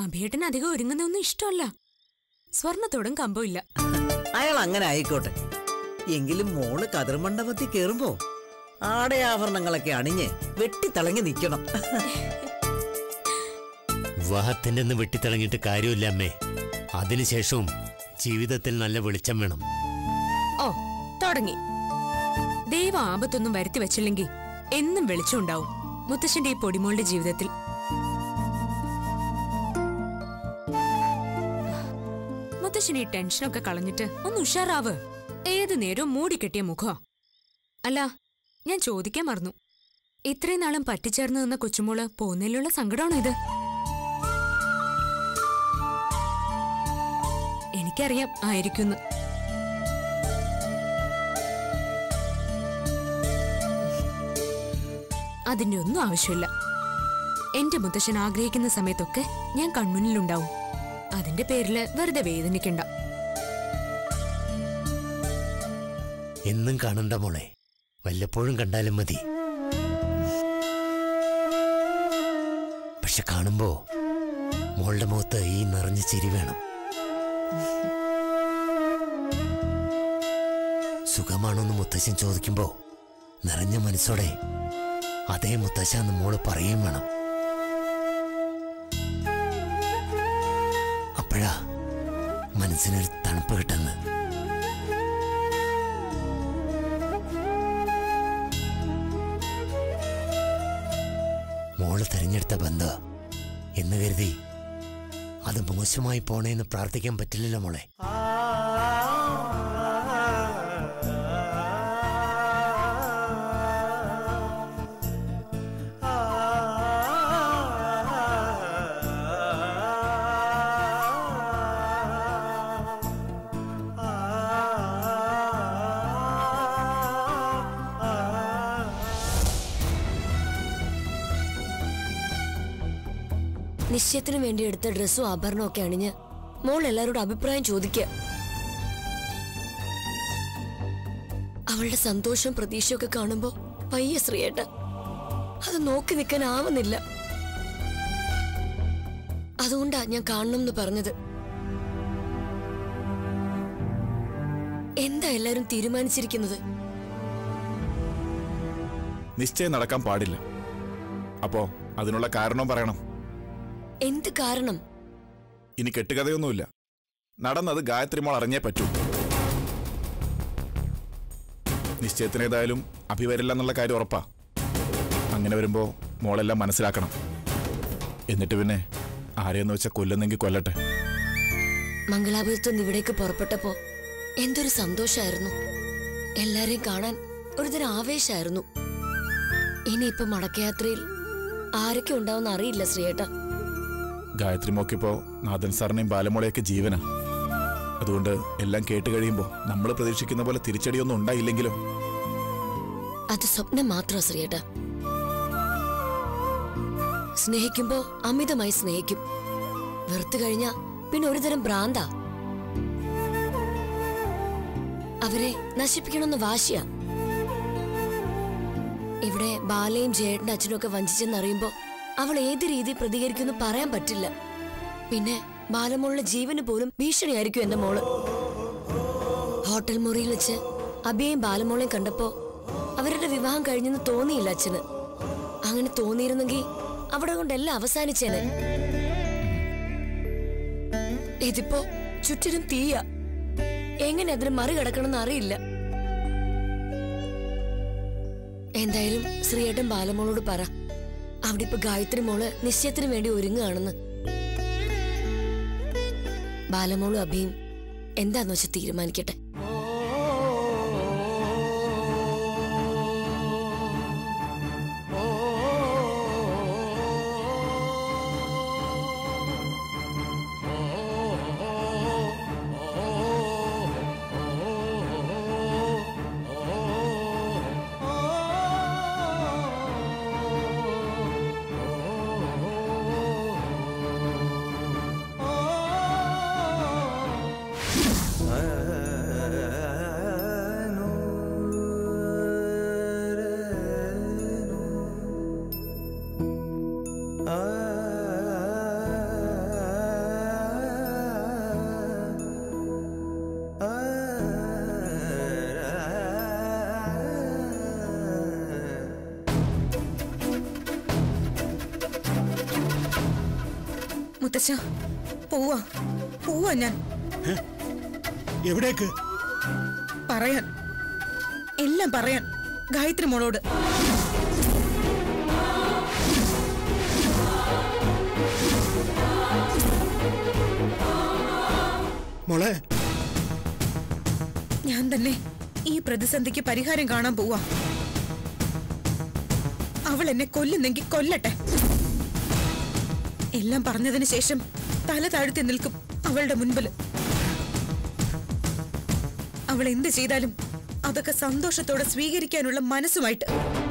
അഭിയേട്ടന് അധികം ഒരുങ്ങുന്നൊന്നും ഇഷ്ടമല്ല സ്വർണത്തോടും കമ്പമില്ല അയാൾ അങ്ങനെ ആയിക്കോട്ടെ എങ്കിലും മോള് കതിർമണ്ഡപത്തിൽ കേറുമ്പോ ആടയാഭരണങ്ങളൊക്കെ അണിഞ്ഞ് വെട്ടിത്തിളങ്ങി നിൽക്കണം വിവാഹത്തിന്റെ നിന്ന് വെട്ടിത്തിളങ്ങിയിട്ട് കാര്യമില്ല അമ്മേ അതിനുശേഷവും ജീവിതത്തിൽ നല്ല വെളിച്ചം വേണം ഓ തുടങ്ങി ദൈവം ആപത്തൊന്നും വരുത്തി വെച്ചില്ലെങ്കിൽ എന്നും വെളിച്ചമുണ്ടാവും മുത്തശ്ശന്റെ ഈ പൊടിമോളുടെ ജീവിതത്തിൽ മുത്തശ്ശൻ ഈ ടെൻഷനൊക്കെ കളഞ്ഞിട്ട് ഒന്ന് ഉഷാറാവ് ഏത് നേരവും മൂടിക്കെട്ടിയ മുഖോ അല്ല ഞാൻ ചോദിക്കാൻ മറന്നു ഇത്രയും നാളും പറ്റിച്ചേർന്ന് നിന്ന കൊച്ചുമോള് പോന്നതിലുള്ള സങ്കടമാണോ ഇത് എനിക്കറിയാം ആയിരിക്കുന്നു അതിന്റെ ഒന്നും ആവശ്യമില്ല എന്റെ മുത്തശ്ശൻ ആഗ്രഹിക്കുന്ന സമയത്തൊക്കെ ഞാൻ കൺമുന്നിലുണ്ടാവും അതിന്റെ പേരില് വെറുതെ വേദനിക്കണ്ട എന്നും കാണണ്ട മോളെ വല്ലപ്പോഴും കണ്ടാലും മതി പക്ഷെ കാണുമ്പോ മോളുടെ മുഖത്ത് ഈ നിറഞ്ഞ ചിരി വേണം സുഖമാണോന്ന് മുത്തശ്ശൻ ചോദിക്കുമ്പോ നിറഞ്ഞ മനസ്സോടെ അതേ മുത്തശ്ശ എന്ന് മോള് പറയുകയും വേണം അപ്പോഴാ മനസ്സിനൊരു തണുപ്പ് കിട്ടുന്നത് മോള് തിരഞ്ഞെടുത്ത ബന്ധ എന്ന് കരുതി അത് മോശമായി പോണേന്ന് പ്രാർത്ഥിക്കാൻ പറ്റില്ലല്ലോ മോളെ നിശ്ചയത്തിന് വേണ്ടി എടുത്ത ഡ്രസ്സും ആഭരണവും ഒക്കെ അണിഞ്ഞ് മോൾ എല്ലാവരോടും അഭിപ്രായം ചോദിക്കുക അവളുടെ സന്തോഷവും പ്രതീക്ഷയൊക്കെ കാണുമ്പോ പയ്യ ശ്രീയേട്ട അത് നോക്കി നിൽക്കാൻ ആവുന്നില്ല അതുകൊണ്ടാ ഞാൻ കാണണം എന്ന് പറഞ്ഞത് എന്താ എല്ലാരും തീരുമാനിച്ചിരിക്കുന്നത് നിശ്ചയം നടക്കാൻ പാടില്ല അപ്പോ അതിനുള്ള കാരണവും പറയണം എന്ത് കാരണം ഇനി കെട്ടുകഥയൊന്നുമില്ല നടന്നത് ഗായത്രി മോൾ അറിഞ്ഞേ പറ്റൂ നിശ്ചയത്തിന് ഏതായാലും അഭിവരില്ല എന്നുള്ള കാര്യം ഉറപ്പാ അങ്ങനെ വരുമ്പോ മോളെല്ലാം മനസ്സിലാക്കണം എന്നിട്ട് പിന്നെ ആരെയെന്ന് വെച്ചാൽ കൊല്ലുന്നെങ്കിൽ കൊല്ലട്ടെ മംഗളാപുരത്തു നിന്ന് ഇവിടേക്ക് പുറപ്പെട്ടപ്പോ എന്തൊരു സന്തോഷായിരുന്നു എല്ലാരെയും കാണാൻ ഒരുതരം ആവേശായിരുന്നു ഇനിയിപ്പൊ മടക്കയാത്രയിൽ ആരൊക്കെ ഉണ്ടാവുമെന്ന് അറിയില്ല ശ്രീയേട്ട ഗായത്രി മോക്കിപ്പോ നാഥൻ സാറിനെയും ബാലമോളെയൊക്കെ ജീവനാ അതുകൊണ്ട് എല്ലാം കേട്ട് കഴിയുമ്പോൾ നമ്മൾ പ്രതീക്ഷിക്കുന്ന പോലെ തിരിച്ചടിയൊന്നും ഉണ്ടായില്ലെങ്കിലും അത് സ്വപ്നം മാത്രം ശ്രീയേട്ട സ്നേഹിക്കുമ്പോ അമിതമായി സ്നേഹിക്കും വെറുത്തു കഴിഞ്ഞാ പിന്നെ ഒരുതരം ഭ്രാന്താ അവരെ നശിപ്പിക്കണമെന്ന് വാശിയാ ഇവിടെ ബാലയും ജയേട്ടന്റെ അച്ഛനും ഒക്കെ വഞ്ചിച്ചെന്നറിയുമ്പോ അവൾ ഏത് രീതി പ്രതികരിക്കുമെന്ന് പറയാൻ പറ്റില്ല പിന്നെ ബാലമോളുടെ ജീവന് പോലും ഭീഷണിയായിരിക്കും എന്റെ മോള് ഹോട്ടൽ മുറിയിൽ വെച്ച് അബിയെയും ബാലമോളെയും കണ്ടപ്പോ അവരുടെ വിവാഹം കഴിഞ്ഞെന്ന് തോന്നിയില്ല അച്ഛന് അങ്ങനെ തോന്നിയിരുന്നെങ്കിൽ അവിടെ കൊണ്ടെല്ലാം അവസാനിച്ചേനെ ഇതിപ്പോ ചുറ്റിനും തീയ എങ്ങനെ അതിന് മറികടക്കണമെന്ന് അറിയില്ല എന്തായാലും ശ്രീയേട്ടൻ ബാലമോളോട് പറ അവിടെ ഇപ്പൊ ഗായത്രി മോള് നിശ്ചയത്തിന് വേണ്ടി ഒരുങ്ങുകയാണെന്ന് ബാലമോളും അഭിയും എന്താന്ന് വെച്ചാൽ തീരുമാനിക്കട്ടെ ആ മുത്തശ്ശ പോവാ പോവാ ഞാൻ എവിടേക്ക് പറയാൻ എല്ലാം പറയാൻ ഗായത്രി മോളോട് മോളെ ഞാൻ തന്നെ ഈ പ്രതിസന്ധിക്ക് പരിഹാരം കാണാൻ പോവാ അവൾ എന്നെ കൊല്ലുന്നെങ്കിൽ കൊല്ലട്ടെ എല്ലാം പറഞ്ഞതിന് ശേഷം തല താഴ്ത്തി നിൽക്കും അവളുടെ മുൻപിൽ അവൾ എന്ത് ചെയ്താലും അതൊക്കെ സന്തോഷത്തോടെ സ്വീകരിക്കാനുള്ള മനസ്സുമായിട്ട്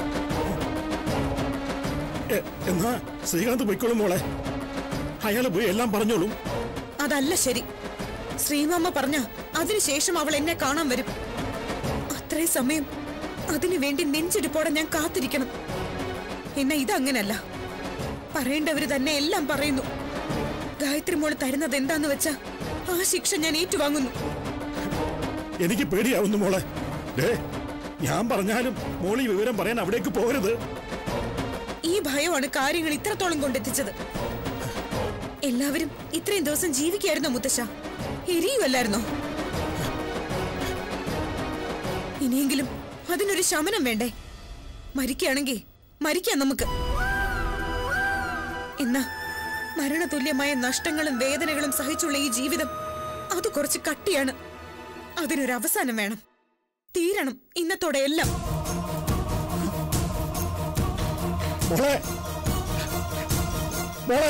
എ, എന്നാ ശ്രീകാന്ത് പൊയ്ക്കോളും മോളെ അയാൾ പോയി എല്ലാം പറഞ്ഞോളും അതല്ല ശരി ശ്രീമാമ്മ പറഞ്ഞ അതിനുശേഷം അവൾ എന്നെ കാണാൻ വരും അത്രയും സമയം അതിനു വേണ്ടി നെഞ്ചിടിപ്പോടെ ഞാൻ കാത്തിരിക്കണം എന്നാ ഇതങ്ങനല്ല പറയേണ്ടവര് തന്നെ എല്ലാം പറയുന്നു ഗായത്രി മോള് തരുന്നത് എന്താന്ന് വെച്ചാ ആ ശിക്ഷ ഞാൻ ഏറ്റുവാങ്ങുന്നു എനിക്ക് പേടിയാവുന്നു മോളെ ഡേ ഞാൻ പറഞ്ഞാലും മോളി വിവരം പറയാൻ അവിടേക്ക് പോകരുത് ഈ ഭയമാണ് കാര്യങ്ങൾ ഇത്രത്തോളം കൊണ്ടെത്തിച്ചത് എല്ലാവരും ഇത്രയും ദിവസം ജീവിക്കായിരുന്നോ മുത്തശ്ശ എരിയുമല്ലായിരുന്നോ ഇനിയെങ്കിലും അതിനൊരു ശമനം വേണ്ടേ മരിക്കുകയാണെങ്കിൽ മരിക്കാം നമുക്ക് എന്നാ മരണതുല്യമായ നഷ്ടങ്ങളും വേദനകളും സഹിച്ചുള്ള ഈ ജീവിതം അത് കുറച്ച് കട്ടിയാണ് അതിനൊരു അവസാനം വേണം തീരണം ഇന്നത്തോടെ എല്ലാം മോളെ മോളെ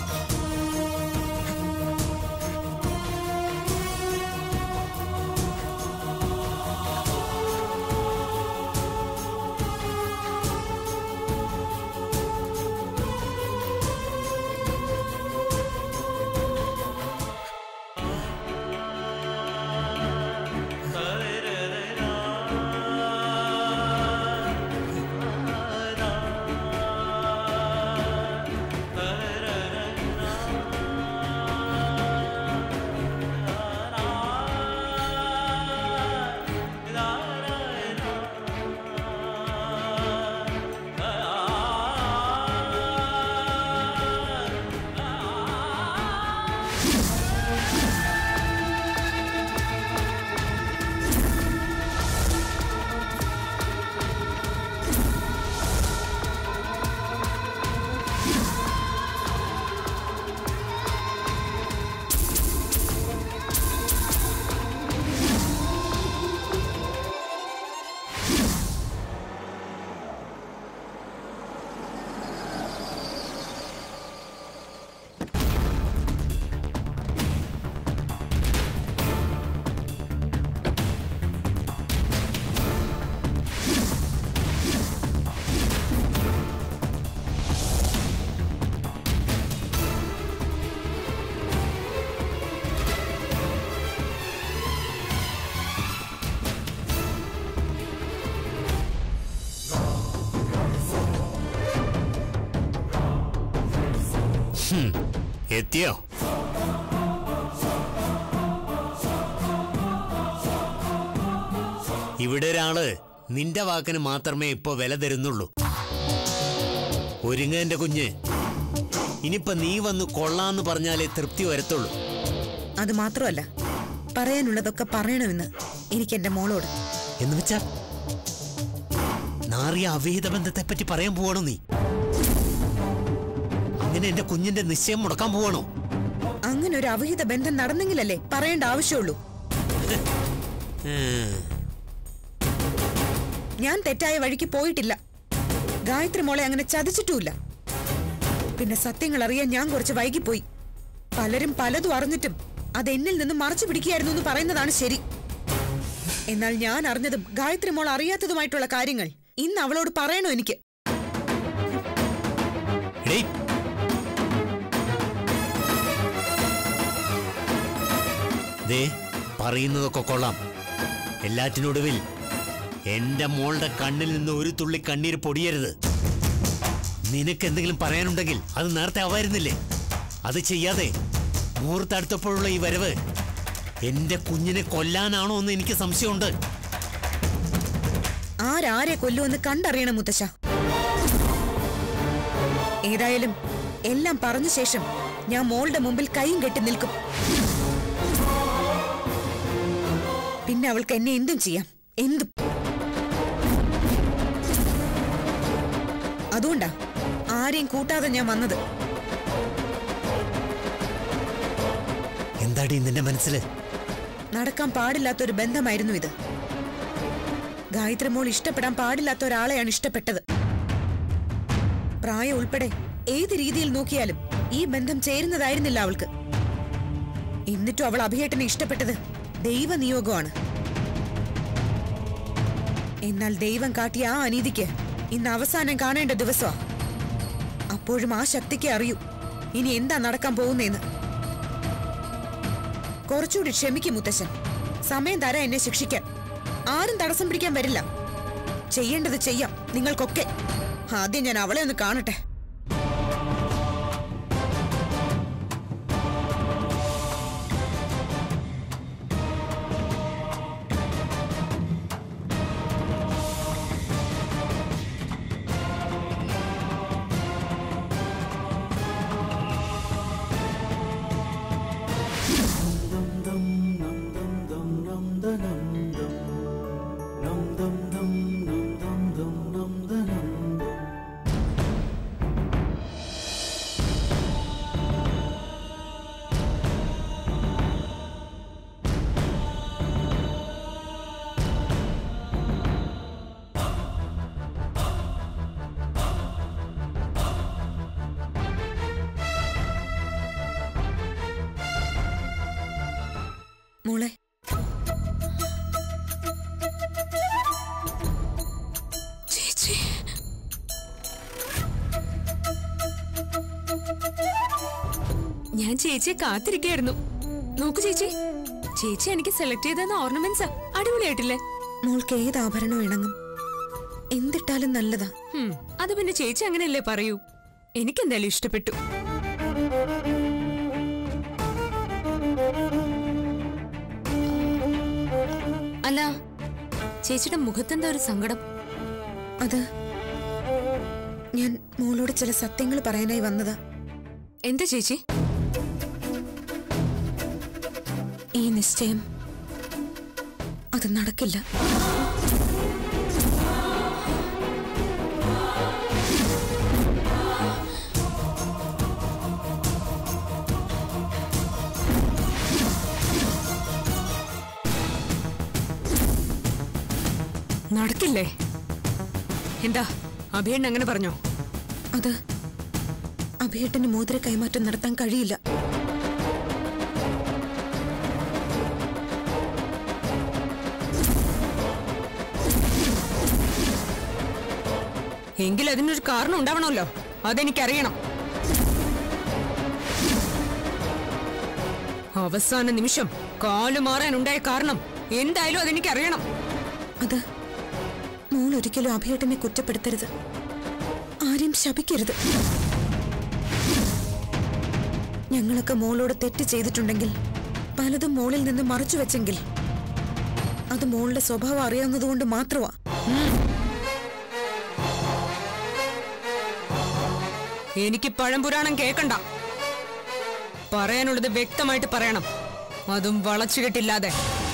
എത്തിയോ ഇവിടെ ഒരാള് നിന്റെ വാക്കിന് മാത്രമേ ഇപ്പൊ വില തരുന്നുള്ളൂ ഒരുങ്ങ എന്റെ കുഞ്ഞ് ഇനിയിപ്പൊ നീ വന്ന് കൊള്ളാന്ന് പറഞ്ഞാലേ തൃപ്തി വരത്തുള്ളൂ അത് മാത്രമല്ല പറയാനുള്ളതൊക്കെ പറയണമെന്ന് എനിക്ക് എന്റെ മോളോട് എന്ന് വെച്ചാ നാറിയ അവിഹിത ബന്ധത്തെ പറ്റി പറയാൻ പോവാണോ നീ അങ്ങനെ എന്റെ കുഞ്ഞിന്റെ നിശ്ചയം മുടക്കാൻ പോവാണോ അങ്ങനെ ഒരു അവിഹിത ബന്ധം നടന്നെങ്കിലല്ലേ പറയേണ്ട ആവശ്യമുള്ളൂ ഏഹ്, ഞാൻ തെറ്റായ വഴിക്ക് പോയിട്ടില്ല ഗായത്രി മോളെ അങ്ങനെ ചതിച്ചിട്ടുമില്ല പിന്നെ സത്യങ്ങൾ അറിയാൻ ഞാൻ കുറച്ച് വൈകിപ്പോയി പലരും പലതും അറിഞ്ഞിട്ടും അത് എന്നിൽ നിന്ന് മറച്ചു പിടിക്കുകയായിരുന്നു എന്ന് പറയുന്നതാണ് ശരി എന്നാൽ ഞാൻ അറിഞ്ഞതും ഗായത്രി മോൾ അറിയാത്തതുമായിട്ടുള്ള കാര്യങ്ങൾ ഇന്ന് അവളോട് പറയണോ എനിക്ക് എടീ, ദേ പറയുന്നതൊക്കെ കൊള്ളാം എല്ലാറ്റിനൊടുവിൽ എന്റെ മോളുടെ കണ്ണിൽ നിന്ന് ഒരു തുള്ളി കണ്ണീര് പൊടിയരുത് നിനക്ക് എന്തെങ്കിലും പറയാനുണ്ടെങ്കിൽ അത് നേരത്തെ ആവായിരുന്നില്ലേ അത് ചെയ്യാതെ മുഹൂർത്തടുത്തപ്പോഴുള്ള ഈ വരവ് എന്റെ കുഞ്ഞിനെ കൊല്ലാനാണോ എന്ന് എനിക്ക് സംശയമുണ്ട് ആരാരെ കൊല്ലുമെന്ന് കണ്ടറിയണം മുത്തശ്ശ ഏതായാലും എല്ലാം പറഞ്ഞ ശേഷം ഞാൻ മോളുടെ മുമ്പിൽ കൈയും കെട്ടി നിൽക്കും പിന്നെ അവൾക്ക് എന്നെ എന്തും ചെയ്യാം എന്തും അതുകൊണ്ടാ ആരെയും കൂട്ടാതെ ഞാൻ വന്നത് എന്താടി നിന്റെ മനസ്സിൽ നടക്കാൻ പാടില്ലാത്തൊരു ബന്ധമായിരുന്നു ഇത് ഗായത്രി മോൾ ഇഷ്ടപ്പെടാൻ പാടില്ലാത്ത ഒരാളെയാണ് ഇഷ്ടപ്പെട്ടത് പ്രായം ഉൾപ്പെടെ ഏത് രീതിയിൽ നോക്കിയാലും ഈ ബന്ധം ചേരുന്നതായിരുന്നില്ല അവൾക്ക് എന്നിട്ടും അവൾ അഭിയേട്ടനെ ഇഷ്ടപ്പെട്ടത് ദൈവനിയോഗമാണ് എന്നാൽ ദൈവം കാട്ടിയ ആ അനീതിക്ക് ഇന്ന് അവസാനം കാണേണ്ട ദിവസമാ അപ്പോഴും ആ ശക്തിക്ക് അറിയൂ ഇനി എന്താ നടക്കാൻ പോകുന്നേന്ന് കുറച്ചുകൂടി ക്ഷമിക്കും മുത്തശ്ശൻ സമയം തരാ എന്നെ ശിക്ഷിക്കാൻ ആരും തടസ്സം പിടിക്കാൻ വരില്ല ചെയ്യേണ്ടത് ചെയ്യാം നിങ്ങൾക്കൊക്കെ ആദ്യം ഞാൻ അവളെ ഒന്ന് കാണട്ടെ മോളെ ചേച്ചി ഞാൻ ചേച്ചിയെ കാത്തിരിക്കായിരുന്നു നോക്കൂ ചേച്ചി ചേച്ചി എനിക്ക് സെലക്ട് ചെയ്തെന്ന ഓർണമെന്റ്സാ അടിപൊളിയായിട്ടില്ലേ മോൾക്ക് ഏത് ആഭരണം ഇണങ്ങും എന്തിട്ടാലും നല്ലതാ ഹും, അത് പിന്നെ ചേച്ചി അങ്ങനെയല്ലേ പറയൂ എനിക്കെന്തായാലും ഇഷ്ടപ്പെട്ടു അല്ല ചേച്ചിയുടെ മുഖത്തെന്താ ഒരു സങ്കടം അത് ഞാൻ മോളോട് ചില സത്യങ്ങൾ പറയാനായി വന്നതാ എന്താ ചേച്ചി ഈ നിശ്ചയം അത് നടക്കില്ല നടക്കില്ലേ എന്താ അഭിയണ്ണ അങ്ങനെ പറഞ്ഞോ അത് അഭിയേട്ടന് മോതിര കൈമാറ്റം നടത്താൻ കഴിയില്ല എങ്കിൽ അതിനൊരു കാരണം ഉണ്ടാവണമല്ലോ അതെനിക്കറിയണം അവസാന നിമിഷം കാലു മാറാനുണ്ടായ കാരണം എന്തായാലും അതെനിക്കറിയണം അത് മോൾ ഒരിക്കലും അഭിയേട്ടനെ കുറ്റപ്പെടുത്തരുത് ആരെയും ശപിക്കരുത് ഞങ്ങളൊക്കെ മോളോട് തെറ്റ് ചെയ്തിട്ടുണ്ടെങ്കിൽ പലതും മോളിൽ നിന്ന് മറച്ചു വെച്ചെങ്കിൽ അത് മോളുടെ സ്വഭാവം അറിയാവുന്നതുകൊണ്ട് മാത്രമാ എനിക്ക് പഴംപുരാണം കേക്കണ്ട പറയാനുള്ളത് വ്യക്തമായിട്ട് പറയണം അതും വളച്ചുകെട്ടില്ലാതെ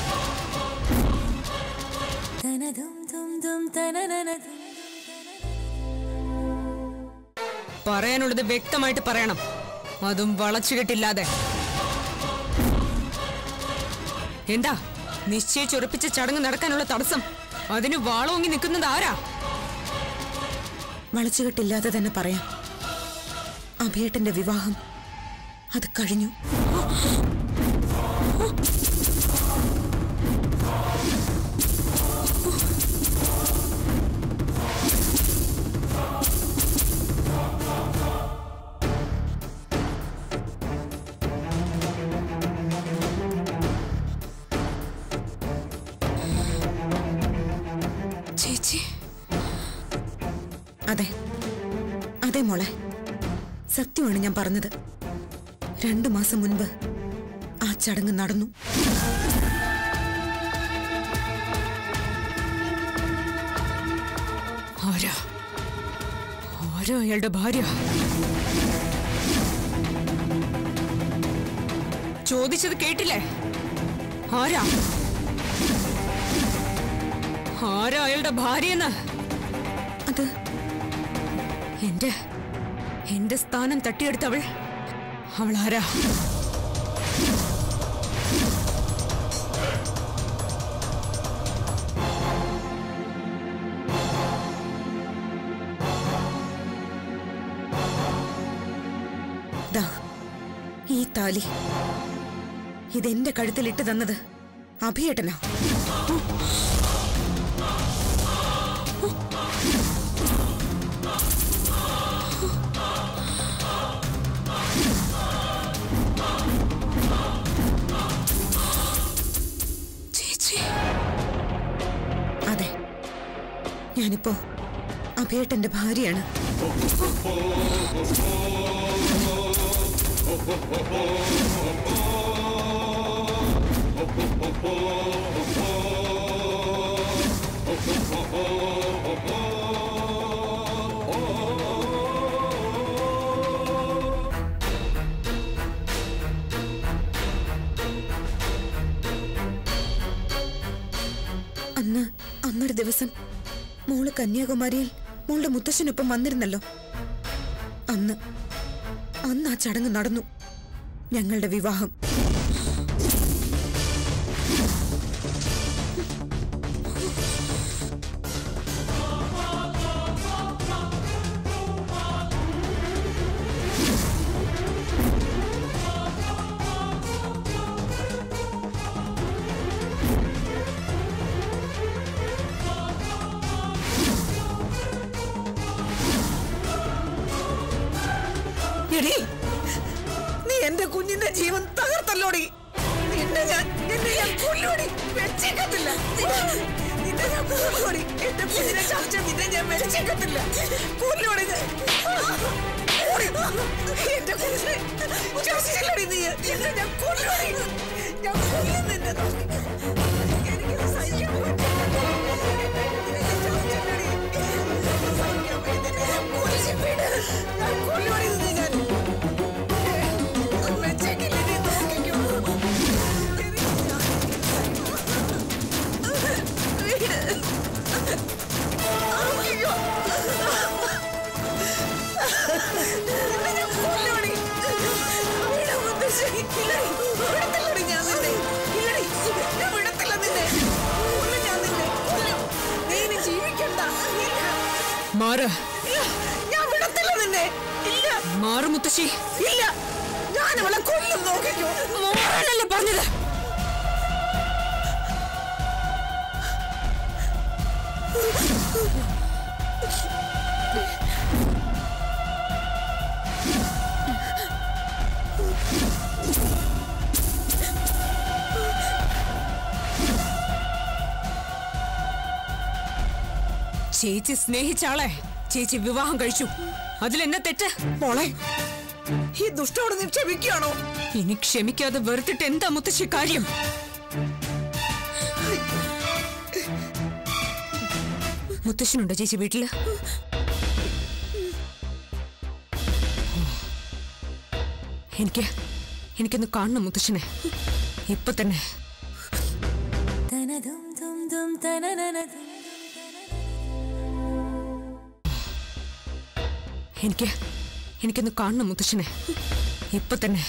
പറയാനുള്ളത് വ്യക്തമായിട്ട് പറയണം അതും വളച്ചുകെട്ടില്ലാതെ എന്താ നിശ്ചയിച്ചുറപ്പിച്ച ചടങ്ങ് നടക്കാനുള്ള തടസ്സം അതിന് വാളോങ്ങി നിൽക്കുന്നത് ആരാ വളച്ചുകെട്ടില്ലാതെ തന്നെ പറയാം അഭിയേട്ടന്റെ വിവാഹം അത് കഴിഞ്ഞു ചേച്ചി അതെ അതെ മോളെ സത്യമാണ് ഞാൻ പറഞ്ഞത് രണ്ടു മാസം മുൻപ് ആ ചടങ്ങ് നടന്നു ആരാ ആരാ അയാളുടെ ഭാര്യ ചോദിച്ചത് കേട്ടില്ലേ ആരാ ആരാ അയാളുടെ ഭാര്യയെന്ന് അത് എന്റെ എന്റെ സ്ഥാനം തട്ടിയെടുത്തവൾ അവൾ ആരാ ദാ ഈ താലി ഇതെന്റെ കഴുത്തിലിട്ട് തന്നത് അഭിയേട്ടനാ ചേച്ചി അതെ ഞാനിപ്പോ അഭിയേട്ടന്റെ ഭാര്യയാണ് അന്ന് അന്നൊരു ദിവസം മോള് കന്യാകുമാരിയിൽ മോളുടെ മുത്തശ്ശനൊപ്പം വന്നിരുന്നല്ലോ അന്ന് അന്ന് ആ ചടങ്ങ് നടന്നു ഞങ്ങളുടെ വിവാഹം എടീ നീ എന്റെ കുഞ്ഞിന്റെ ജീവൻ തകർത്തല്ലോടി നിന്നെ ഞാൻ നിന്നെ ഞാൻ കൊല്ലോടി വെച്ചേക്കത്തില്ല നിന്നെ ഞാൻ കൊല്ലോടി എന്റെ കുഞ്ഞിനെ ചാച്ച നിന്നെ ഞാൻ വെച്ചേക്കത്തില്ല കൊല്ലോടി ഞാൻ. ഓടി. എന്റെ കുഞ്ഞിനെ ചാച്ചില്ലടി നീ എന്നെ ഞാൻ കൊല്ലോടി ഞാൻ കൊല്ലും നിന്നെ എനിക്കത് സഹിക്കാൻ പറ്റില്ല നിന്നെ ഞാൻ ചാച്ചില്ലടി. സഹിക്കാൻ പറ്റില്ല. ഞാൻ കൊല്ലും വീട്. ഞാൻ കൊല്ലോടി നിന്നെ ഞാൻ വെച്ചേക്കില്ല നീ നോക്കിക്കോ അയ്യോ കൊല്ലോടി ഇവിടെ മുത്തശ്ശി ഇല്ലടി വിടത്തില്ലടി ഞാൻ നിന്നെ ഇല്ലടി ഞാൻ വിടത്തില്ല നിന്നെ കൊല്ലും ഞാൻ നിന്നെ കൊല്ലും നീ ഇനി ജീവിക്കണ്ട ഇല്ല മാറ് ഇല്ല ഞാൻ വിടത്തില്ല നിന്നെ ഇല്ല മാറ് മുത്തശ്ശി ഇല്ല ഞാൻ അവളെ കൊല്ലും നോക്കിക്കോ മാറാനല്ലേ പറഞ്ഞത് ചേച്ചി സ്നേഹിച്ച ആളെ ചേച്ചി വിവാഹം കഴിച്ചു അതിലെന്നെ തെറ്റ് മോളെ ഈ ദുഷ്ടോട് നീ ക്ഷമിക്കുകയാണോ ഇനി ക്ഷമിക്കാതെ വെറുത്തിട്ട് എന്താ മുത്തശ്ശി കാര്യം മുത്തശ്ശനുണ്ടോ ചേച്ചി വീട്ടില് എനിക്ക് എനിക്കൊന്ന് കാണണം മുത്തശ്ശനെ ഇപ്പൊ തന്നെ എനിക്ക് എനിക്കൊന്ന് കാണണം മുത്തശ്ശനെ ഇപ്പൊ തന്നെ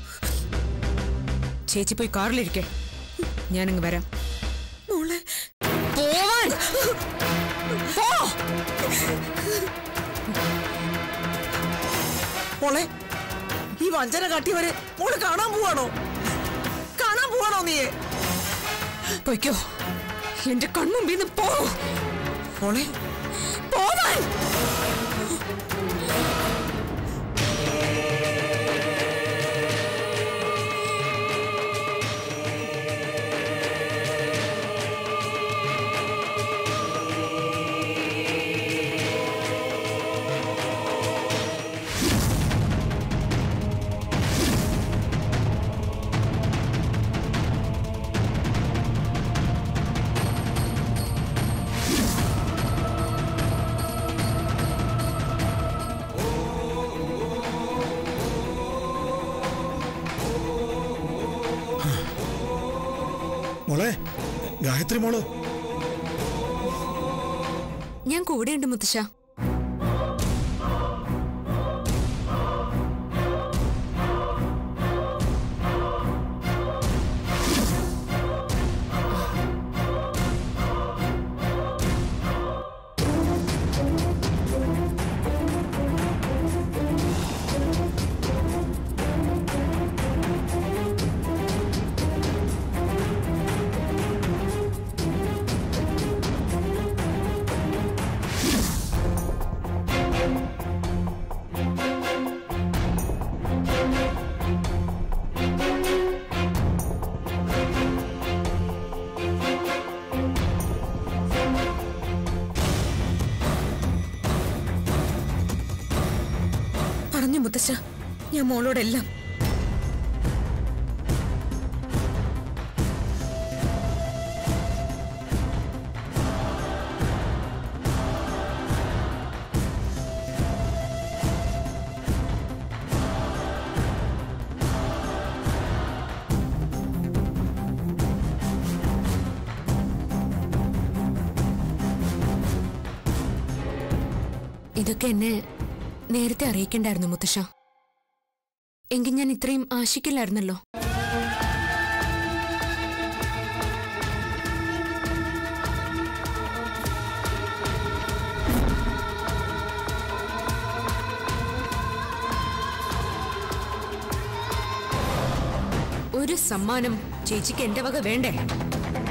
ചേച്ചി പോയി കാറിലിരിക്കെ ഞാനങ്ങ് വരാം മോളെ പോവാൻ പോ മോളെ ഈ വഞ്ചന കാട്ടിയവരെ മോള് കാണാൻ പോവാണോ കാണാൻ പോവാണോ നീ പൊയ്ക്കോ എന്റെ കൺമുമ്പിൽ നിന്ന് പോ മോളെ പോവാൻ ഗായത്രി മോള് ഞാൻ കൂടെയുണ്ട് മുത്തശ്ശ പറഞ്ഞു മുത്തശ്ശ ഞാൻ മോളോടെല്ലാം ഇതൊക്കെ എന്നെ നേരത്തെ അറിയിക്കണ്ടായിരുന്നു മുത്തശ്ശ എങ്കിൽ ഞാൻ ഇത്രയും ആശിക്കില്ലായിരുന്നല്ലോ ഒരു സമ്മാനം ചേച്ചിക്ക് എന്റെ വക വേണ്ടേ